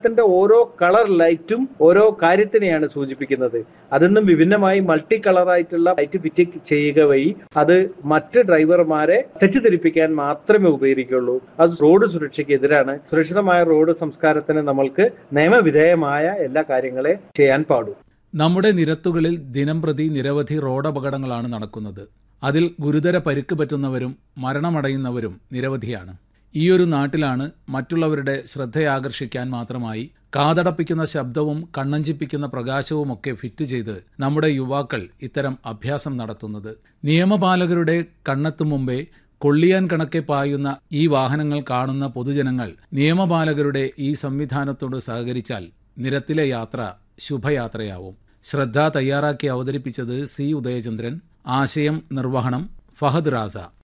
ത്തിന്റെ ഓരോ കളർ ലൈറ്റും ഓരോ കാര്യത്തിനെയാണ് സൂചിപ്പിക്കുന്നത് അതിൽ നിന്നും വിഭിന്നമായി മൾട്ടി കളറായിട്ടുള്ള ലൈറ്റ് ഫിറ്റ് ചെയ്യുക വഴി അത് മറ്റ് ഡ്രൈവർമാരെ തെറ്റിദ്ധരിപ്പിക്കാൻ മാത്രമേ ഉപകരിക്കുള്ളൂ അത് റോഡ് സുരക്ഷയ്ക്ക് എതിരാണ് സുരക്ഷിതമായ റോഡ് സംസ്കാരത്തിന് നമ്മൾക്ക് നിയമവിധേയമായ എല്ലാ കാര്യങ്ങളെ ചെയ്യാൻ പാടൂ നമ്മുടെ നിരത്തുകളിൽ ദിനംപ്രതി നിരവധി റോഡപകടങ്ങളാണ് നടക്കുന്നത് അതിൽ ഗുരുതര പരിക്ക് പറ്റുന്നവരും മരണമടയുന്നവരും നിരവധിയാണ് ഈയൊരു നാട്ടിലാണ് മറ്റുള്ളവരുടെ ശ്രദ്ധയാകർഷിക്കാൻ മാത്രമായി കാതടപ്പിക്കുന്ന ശബ്ദവും കണ്ണഞ്ചിപ്പിക്കുന്ന പ്രകാശവുമൊക്കെ ഫിറ്റ് ചെയ്ത് നമ്മുടെ യുവാക്കൾ ഇത്തരം അഭ്യാസം നടത്തുന്നത് നിയമപാലകരുടെ കണ്ണെത്തും മുമ്പേ കൊള്ളിയാൻ കണക്കെ പായുന്ന ഈ വാഹനങ്ങൾ കാണുന്ന പൊതുജനങ്ങൾ നിയമപാലകരുടെ ഈ സംവിധാനത്തോട് സഹകരിച്ചാൽ നിരത്തിലെ യാത്ര ശുഭയാത്രയാവും ശ്രദ്ധ തയ്യാറാക്കി അവതരിപ്പിച്ചത് സി ഉദയചന്ദ്രൻ ആശയം നിർവഹണം ഫഹദ് റാസ